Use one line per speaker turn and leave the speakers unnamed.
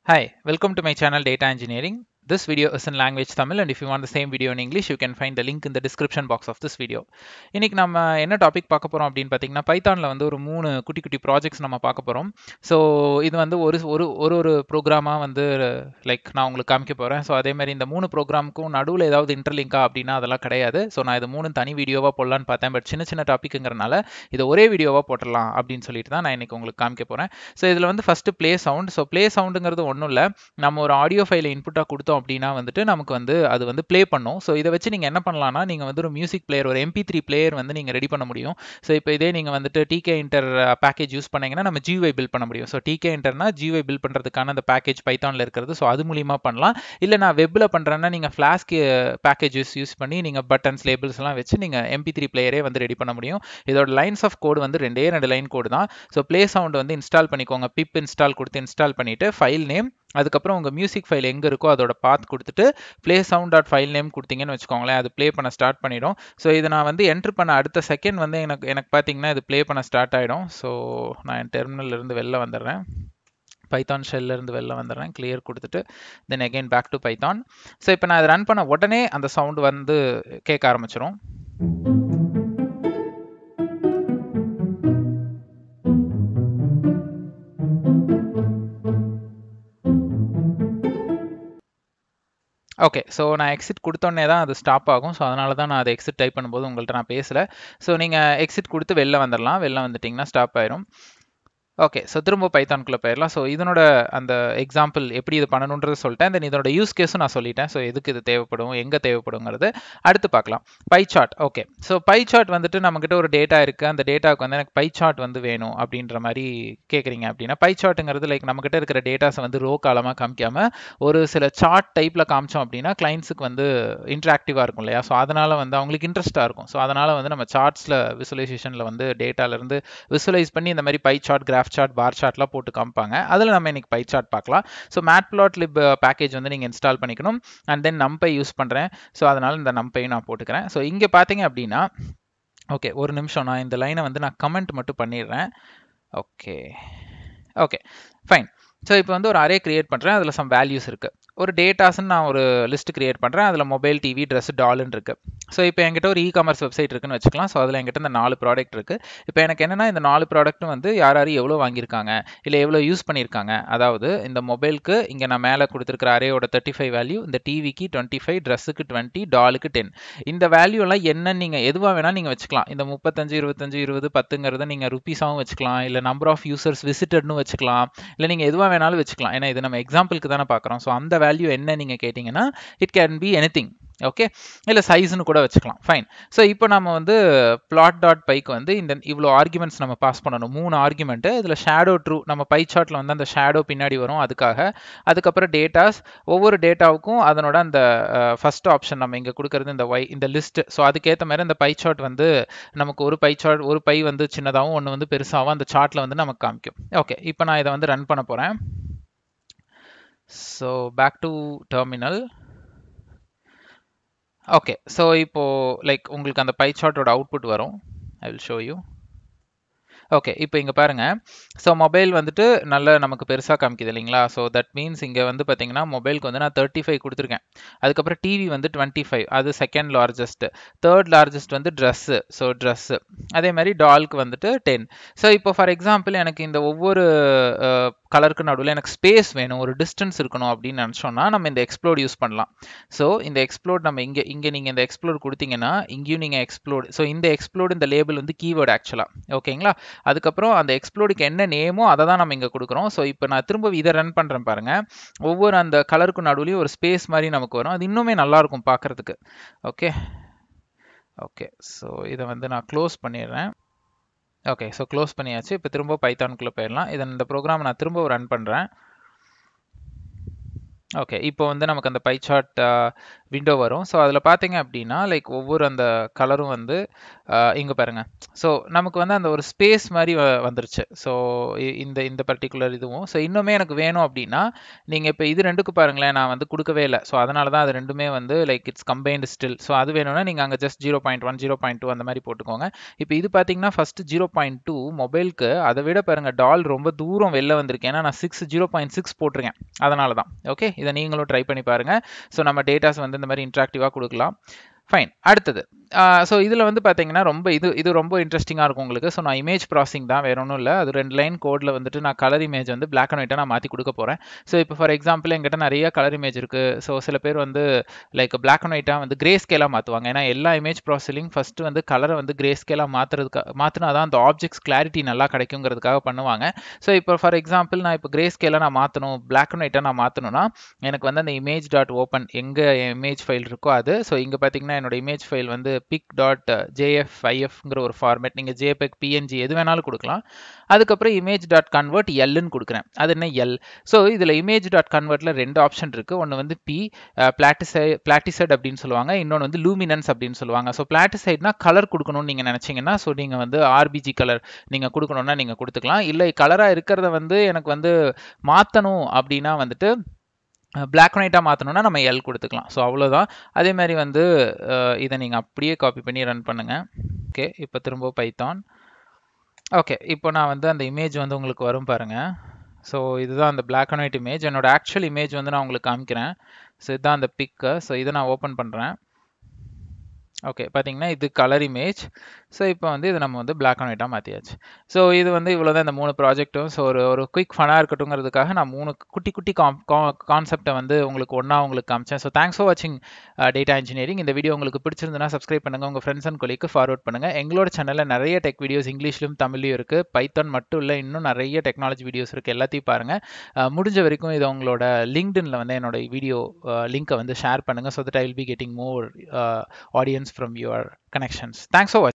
Hi, welcome to my channel Data Engineering. This video is in language Tamil and if you want the same video in English, you can find the link in the description box of this video. இன்னைக்கு நம்ம என்ன topic பார்க்க போறோம் அப்படின்னு பார்த்தீங்கன்னா பைத்தானில் வந்து ஒரு மூணு குட்டி குட்டி ப்ராஜெக்ட்ஸ் நம்ம பார்க்க போறோம் ஸோ இது வந்து ஒரு ஒரு ஒரு ஒரு ப்ரோக்ராமாக வந்து லைக் நான் உங்களுக்கு காமிக்க போறேன் ஸோ அதே மாதிரி இந்த மூணு ப்ரோக்ராமுக்கும் நடுவில் ஏதாவது இன்டர்லிங்கா அப்படின்னா அதெல்லாம் கிடையாது ஸோ நான் இது மூணு தனி வீடியோவாக போடலான்னு பார்த்தேன் பட் சின்ன சின்ன டாப்பிக்குங்கிறனால இதை ஒரே வீடியோவாக போட்டுடலாம் அப்படின்னு சொல்லிட்டு தான் நான் இன்னைக்கு உங்களுக்கு காமிக்க போறேன் ஸோ இதில் வந்து first play sound so play சவுண்டுங்கிறது ஒன்றும் இல்லை நம்ம ஒரு ஆடியோ ஃபைலை இன்புட்டாக கொடுத்தோம் அப்படின்னா வந்துட்டு நமக்கு வந்து அது வந்து ப்ளே பண்ணும் ஸோ இதை வச்சு நீங்கள் என்ன பண்ணலாம்னா நீங்கள் வந்து ஒரு மியூசிக் பிளேயர் ஒரு எம்பி த்ரீ பிளேயர் வந்து நீங்கள் ரெடி பண்ண முடியும் ஸோ இப்போ இதே நீங்கள் வந்துட்டு டிகே இன்டர் பேக்கேஜ் யூஸ் பண்ணீங்கன்னா நம்ம ஜிவை பில் பண்ண முடியும் ஸோ டிகே இன்டர்னா ஜிவை பில் பண்ணுறதுக்கான அந்த பேக்கேஜ் பைத்தானில் இருக்கிறது ஸோ அது மூலியமா பண்ணலாம் இல்லை நான் வெப்பில் பண்ணுறேன்னா நீங்கள் ஃப்ளாஸ்க் பேக்கேஜ் யூஸ் யூஸ் பண்ணி நீங்கள் பட்டன்ஸ் லேபிள்ஸ் எல்லாம் வச்சு நீங்கள் எம்பி த்ரீ பிளேயரே வந்து ரெடி பண்ண முடியும் இதோட லைன்ஸ் ஆஃப் கோடு வந்து ரெண்டே ரெண்டு லைன் கோடு தான் ஸோ ப்ளே சவுண்ட் வந்து இன்ஸ்டால் பண்ணிக்கோங்க பிப் இன்ஸ்டால் கொடுத்து இன்ஸ்டால் பண்ணிவிட்டு ஃபைல் நேம் அதுக்கப்புறம் உங்கள் மியூசிக் ஃபைல் எங்கே இருக்கோ அதோட பாத் கொடுத்துட்டு play sound dot file name கொடுத்தீங்கன்னு வச்சுக்கோங்களேன் அது ப்ளே பண்ண ஸ்டார்ட் பண்ணிடும் ஸோ இதை நான் வந்து என்ட்ரு பண்ண அடுத்த செகண்ட் வந்து எனக்கு எனக்கு பார்த்தீங்கன்னா இது ப்ளே பண்ண ஸ்டார்ட் ஆகிடும் ஸோ நான் என் டெர்மினல் இருந்து வெளில வந்துடுறேன் பைத்தான் ஷெல்ல இருந்து வெளில வந்துடுறேன் கிளியர் கொடுத்துட்டு then again back to Python so இப்போ நான் அதை ரன் பண்ண உடனே அந்த சவுண்ட் வந்து கேட்க ஆரம்பிச்சிடும் ஓகே ஸோ நான் எக்ஸிட் கொடுத்தோன்னே தான் அது ஸ்டாப் ஆகும் ஸோ அதனால தான் நான் அதை எக்ஸிட் டைப் பண்ணும்போது உங்கள்கிட்ட நான் பேசலை ஸோ நீங்கள் எக்ஸிட் கொடுத்து வெளில வந்துடலாம் வெளில வந்துட்டிங்கன்னா ஸ்டாப் ஆயிரும் ஓகே ஸோ திரும்ப பைத்தான்குள்ளே போயிடலாம் ஸோ இதனோட அந்த எக்ஸாம்பிள் எப்படி இது பண்ணணுன்றது சொல்லிட்டேன் தென் இதனோட யூஸ் கேஸும் நான் சொல்லிட்டேன் ஸோ எதுக்கு இது தேவைப்படும் எங்கே தேவைப்படுங்கிறது அடுத்து பார்க்கலாம் pie chart okay so pie chart வந்துட்டு நம்மக்கிட்ட ஒரு டேட்டா இருக்குது அந்த டேட்டாவுக்கு வந்து எனக்கு பை சார்ட் வந்து வேணும் அப்படின்ற மாதிரி கேட்குறீங்க அப்படின்னா பை சார்ட்டுங்கிறது லைக் நம்மக்கிட்ட இருக்கிற டேட்டாஸை வந்து ரோ காலமாக காமிக்காமல் ஒரு சில சார்ட் டைப்பில் காமிச்சோம் அப்படின்னா கிளைண்ட்ஸுக்கு வந்து இன்ட்ராக்டிவாக இருக்கும் இல்லையா ஸோ அதனால் வந்து அவங்களுக்கு இன்ட்ரெஸ்ட்டாக இருக்கும் ஸோ அதனால் வந்து நம்ம சார்ட்ஸில் விசுவலைசேஷனில் வந்து டேட்டாலேருந்து விசுவலைஸ் பண்ணி இந்த மாதிரி pie chart graph chart bar சார்ட்லாம் போட்டு காமிப்பாங்க அதில் நம்ம இன்னைக்கு பை சார்ட் பார்க்கலாம் so matplotlib package வந்து நீங்கள் இன்ஸ்டால் பண்ணிக்கணும் அண்ட் தென் நம்பை யூஸ் பண்ணுறேன் ஸோ அதனால் இந்த நம்பையும் நான் போட்டுக்கிறேன் ஸோ இங்கே பார்த்தீங்க அப்படின்னா ஓகே ஒரு நிமிஷம் நான் இந்த லைனை வந்து நான் கமெண்ட் மட்டும் பண்ணிடுறேன் ஓகே ஓகே ஃபைன் ஸோ இப்போ வந்து ஒரு அரே கிரியேட் பண்ணுறேன் அதில் சம் வேல்யூஸ் இருக்குது ஒரு டேட்டாஸ்ன்னு நான் ஒரு லிஸ்ட் கிரியேட் பண்ணுறேன் அதில் மொபைல் டிவி ட்ரெஸ் டால்னு இருக்குது ஸோ இப்போ என்கிட்ட ஒரு இ காமர்ஸ் வெப்சைட் இருக்குன்னு வச்சுக்கலாம் ஸோ அதில் என்கிட்ட இந்த நாலு ப்ராடக்ட் இருக்குது இப்போ எனக்கு என்னென்னா இந்த நாலு ப்ராடக்ட்டும் வந்து யார் யார் எவ்வளோ வாங்கியிருக்காங்க இல்லை எவ்வளோ யூஸ் பண்ணியிருக்காங்க அதாவது இந்த மொபைலுக்கு இங்கே நான் மேலே கொடுத்துருக்கிற அரேயோட தேர்ட்டி ஃபைவ் வேல்யூ இந்த டிவிக்கு டுவெண்ட்டி ஃபைவ் ட்ரெஸ்ஸுக்கு டுவெண்ட்டி டாலுக்கு டென் இந்த வேல்யூலாம் என்னன்னு நீங்கள் எதுவாக வேணால் நீங்கள் வச்சுக்கலாம் இந்த முப்பத்தஞ்சு இருபத்தஞ்சு இருபது பத்துங்கிறத நீங்கள் ருபீஸாகவும் வச்சுக்கலாம் இல்லை நம்பர் ஆஃப் யூசர்ஸ் விசிட்டட்னு வச்சுக்கலாம் இல்லை நீங்கள் எதுவாக வேணாலும் வச்சுக்கலாம் ஏன்னா இது நம்ம எக்ஸாம்பிளுக்கு தானே பார்க்குறோம் ஸோ அந்த வேல்யூ என்ன நீங்கள் கேட்டிங்கன்னா it can be anything okay இல்லை சைஸ்னு கூட வச்சுக்கலாம் ஃபைன் ஸோ இப்போ நம்ம வந்து பிளாட் டாட் பைக்கு வந்து இந்த இவ்வளோ ஆர்குமெண்ட்ஸ் நம்ம பாஸ் பண்ணணும் மூணு ஆர்குமெண்ட்டு இதில் ஷேடோ ட்ரூ நம்ம பை சார்ட்டில் வந்து அந்த ஷேடோ பின்னாடி வரும் அதுக்காக அதுக்கப்புறம் டேட்டாஸ் ஒவ்வொரு டேட்டாவுக்கும் அதனோட அந்த ஃபர்ஸ்ட் ஆப்ஷன் நம்ம இங்கே கொடுக்குறது இந்த ஒய் இந்த லிஸ்ட் ஸோ அதுக்கேற்ற மாதிரி அந்த பை சார்ட் வந்து நமக்கு ஒரு பை சார்ட் ஒரு பை வந்து சின்னதாகவும் ஒன்று வந்து பெருசாகவும் அந்த சார்ட்டில் வந்து நமக்கு காமிக்கும் ஓகே இப்போ நான் இதை வந்து ரன் பண்ண போகிறேன் so back to terminal okay so இப்போ லைக் உங்களுக்கு அந்த பை சார்ட்டோட அவுட்புட் வரும் I will show you okay இப்போ இங்கே பாருங்க ஸோ மொபைல் வந்துட்டு நல்ல நமக்கு பெருசாக காமிக்குது இல்லைங்களா ஸோ தட் மீன்ஸ் இங்கே வந்து பார்த்தீங்கன்னா மொபைலுக்கு வந்து நான் தேர்ட்டி ஃபைவ் கொடுத்துருக்கேன் அதுக்கப்புறம் டிவி வந்து டுவெண்ட்டி ஃபைவ் அது செகண்ட் லார்ஜஸ்ட் தேர்ட் லார்ஜஸ்ட் வந்து ட்ரெஸ்ஸு ஸோ ட்ரெஸ்ஸு அதே மாதிரி டால்க்கு வந்துட்டு டென் ஸோ இப்போ ஃபார் எக்ஸாம்பிள் எனக்கு இந்த ஒவ்வொரு கலருக்கு நடுவில் எனக்கு ஸ்பேஸ் வேணும் ஒரு டிஸ்டன்ஸ் இருக்கணும் அப்படின்னு நினச்சோன்னா நம்ம இந்த எக்ஸ்ப்ளோட் யூஸ் பண்ணலாம் ஸோ இந்த எக்ஸ்ப்ளோட் நம்ம இங்கே இங்கே நீங்கள் இந்த எக்ஸ்ப்ளோட் கொடுத்தீங்கன்னா இங்கேயும் நீங்கள் எக்ஸ்ப்ளோட் ஸோ இந்த எக்ஸ்ப்ளோட் இந்த லேபிள் வந்து கீவேர்டு ஆக்சுவலாக ஓகேங்களா அதுக்கப்புறம் அந்த எக்ஸ்ப்ளோடுக்கு என்ன நேமோ அதை தான் நம்ம இங்கே கொடுக்குறோம் ஸோ இப்போ நான் திரும்ப இதை ரன் பண்ணுறேன் பாருங்கள் ஒவ்வொரு அந்த கலருக்கு நடுவுலையும் ஒரு ஸ்பேஸ் மாதிரி நமக்கு வரும் அது இன்னுமே நல்லாயிருக்கும் பார்க்குறதுக்கு ஓகே ஓகே ஸோ இதை வந்து நான் க்ளோஸ் பண்ணிடுறேன் ஓகே ஸோ க்ளோஸ் பண்ணியாச்சு இப்போ திரும்ப பைத்தானுக்குள்ளே போயிடலாம் இதை இந்த ப்ரோக்ராம் நான் திரும்ப ரன் பண்ணுறேன் ஓகே இப்போ வந்து நமக்கு அந்த பை சார்ட் விண்டோ வரும் ஸோ அதில் பார்த்தீங்க அப்படின்னா லைக் ஒவ்வொரு அந்த கலரும் வந்து இங்கே பாருங்க ஸோ நமக்கு வந்து அந்த ஒரு ஸ்பேஸ் மாதிரி வ- வந்துருச்சு ஸோ இந்த இந்த பர்டிகுலர் இதுவும் ஸோ இன்னுமே எனக்கு வேணும் அப்படின்னா நீங்கள் இப்போ இது ரெண்டுக்கு பாருங்களேன் நான் வந்து கொடுக்கவே இல்லை ஸோ அதனால தான் அது ரெண்டுமே வந்து like it's combined still so அது வேணும்னா நீங்கள் அங்கே just zero point one zero point two அந்த மாதிரி போட்டுக்கோங்க இப்போ இது பார்த்தீங்கன்னா ஃபஸ்ட்டு ஜீரோ பாயிண்ட் டூ மொபைலுக்கு அதை விட பாருங்க டால் ரொம்ப தூரம் வெளில வந்திருக்கு ஏன்னா நான் சிக்ஸ் ஜீரோ பாயிண்ட் சிக்ஸ் போட்டிருக்கேன் அதனால தான் ஓகே இதை நீங்களும் ட்ரை பண்ணி பாருங்க ஸோ நம்ம டேட்டாஸ் வந்து இந்த மாதிரி இன்ட்ராக்டிவாக கொடுக்கலாம் ஃபைன் அடுத்தது ஸோ இதில் வந்து பார்த்தீங்கன்னா ரொம்ப இது இது ரொம்ப இன்ட்ரெஸ்டிங்காக இருக்கும் உங்களுக்கு ஸோ நான் இமேஜ் ப்ராசிங் தான் வேற ஒன்றும் இல்லை அது ரெண்டு லைன் கோடில் வந்துட்டு நான் கலர் இமேஜ் வந்து பிளாக் அண்ட் ஒயிட்டாக நான் மாற்றி கொடுக்க போகிறேன் ஸோ இப்போ ஃபார் எக்ஸாம்பிள் என்கிட்ட நிறைய கலர் இமேஜ் இருக்குது ஸோ சில பேர் வந்து லைக் பிளாக் அண்ட் ஒயிட்டாக வந்து கிரே ஸ்கேலாக மாற்றுவாங்க ஏன்னா எல்லா இமேஜ் ப்ராசஸிங் ஃபஸ்ட்டு வந்து கலரை வந்து கிரே ஸ்கேலாக மாற்றுறதுக்கு மாற்றினா தான் அந்த ஆப்ஜெக்ட்ஸ் கிளாரிட்டி நல்லா கிடைக்குங்கிறதுக்காக பண்ணுவாங்க ஸோ இப்போ ஃபார் எக்ஸாம்பிள் நான் இப்போ கிரே ஸ்கேலாக நான் மாற்றணும் பிளாக் அண்ட் ஒயிட்டாக நான் மாற்றணும்னா எனக்கு வந்து அந்த இமேஜ் டாட் ஓப்பன் எங்கே இமேஜ் ஃபைல் இருக்கோ அது ஸோ இங்கே பார்த்தீங்கன்னா என்னோட இமேஜ் ஃபைல் வந்து பிக் டாட் ஜேஎஃப் ஐஎஃப்ங்கிற ஒரு ஃபார்மேட் நீங்கள் ஜேபெக் பிஎன்ஜி எது வேணாலும் கொடுக்கலாம் அதுக்கப்புறம் இமேஜ் டாட் கன்வெர்ட் எல்லுன்னு கொடுக்குறேன் அது என்ன எல் ஸோ இதில் இமேஜ் டாட் கன்வெர்ட்டில் ரெண்டு ஆப்ஷன் இருக்குது ஒன்று வந்து பி பிளாட்டிசை பிளாட்டிசைட் அப்படின்னு சொல்லுவாங்க இன்னொன்று வந்து லூமினன்ஸ் அப்படின்னு சொல்லுவாங்க ஸோ பிளாட்டிசைட்னா கலர் கொடுக்கணும்னு நீங்கள் நினச்சிங்கன்னா ஸோ நீங்கள் வந்து ஆர்பிஜி கலர் நீங்கள் கொடுக்கணுன்னா நீங்கள் கொடுத்துக்கலாம் இல்லை கலராக இருக்கிறத வந்து எனக்கு வந்து மாற்றணும் அப்படின்னா வந்துட்டு பிளாக் அண்ட் ஒயிட்டாக மாற்றணும்னா நம்ம எல் கொடுத்துக்கலாம் ஸோ அவ்வளோதான் அதே மாதிரி வந்து அஹ், இதை நீங்கள் அப்படியே காப்பி பண்ணி ரன் பண்ணுங்கள் ஓகே இப்போ திரும்ப பைத்தான் ஓகே இப்போ நான் வந்து அந்த இமேஜ் வந்து உங்களுக்கு வரும் பாருங்க ஸோ இதுதான் அந்த பிளாக் அண்ட் ஒயிட் இமேஜ் என்னோட ஆக்சுவல் இமேஜ் வந்து நான் உங்களுக்கு காமிக்கிறேன் ஸோ இதுதான் அந்த பிக்கு ஸோ இதை நான் ஓப்பன் பண்ணுறேன் ஓகே பார்த்தீங்கன்னா இது கலர் இமேஜ் ஸோ இப்போ வந்து இது நம்ம வந்து பிளாக் அண்ட் ஒயிட்டாக மாற்றியாச்சு ஸோ இது வந்து இவ்வளோ தான் இந்த மூணு ப்ராஜெக்ட்டும் ஸோ ஒரு ஒரு குயிக் ஃபனாக இருக்கட்டுங்கிறதுக்காக நான் மூணு குட்டி குட்டி காம் கான்செப்டை வந்து உங்களுக்கு ஒன்றா உங்களுக்கு காமிச்சேன் ஸோ தேங்க்ஸ் ஃபார் வாட்சிங் டேட்டா இன்ஜினியரிங் இந்த வீடியோ உங்களுக்கு பிடிச்சிருந்ததுன்னா சப்ஸ்கிரைப் பண்ணுங்கள் உங்கள் ஃப்ரெண்ட்ஸ் அண்ட் கொலிக்கு ஃபார்வர்ட் பண்ணுங்கள் எங்களோட சேனலில் நிறைய டெக் வீடியோஸ் இங்கிலீஷ்லையும் தமிழ்லையும் இருக்குது பைத்தான் மட்டும் இல்லை இன்னும் நிறைய டெக்னாலஜி வீடியோஸ் இருக்குது எல்லாத்தையும் பாருங்கள் அஹ், முடிஞ்ச வரைக்கும் இது உங்களோட லிங்க்டின்ல வந்து என்னோட வீடியோ லிங்க்கை வந்து ஷேர் பண்ணுங்கள் so that I will be getting more audience from your connections thanks for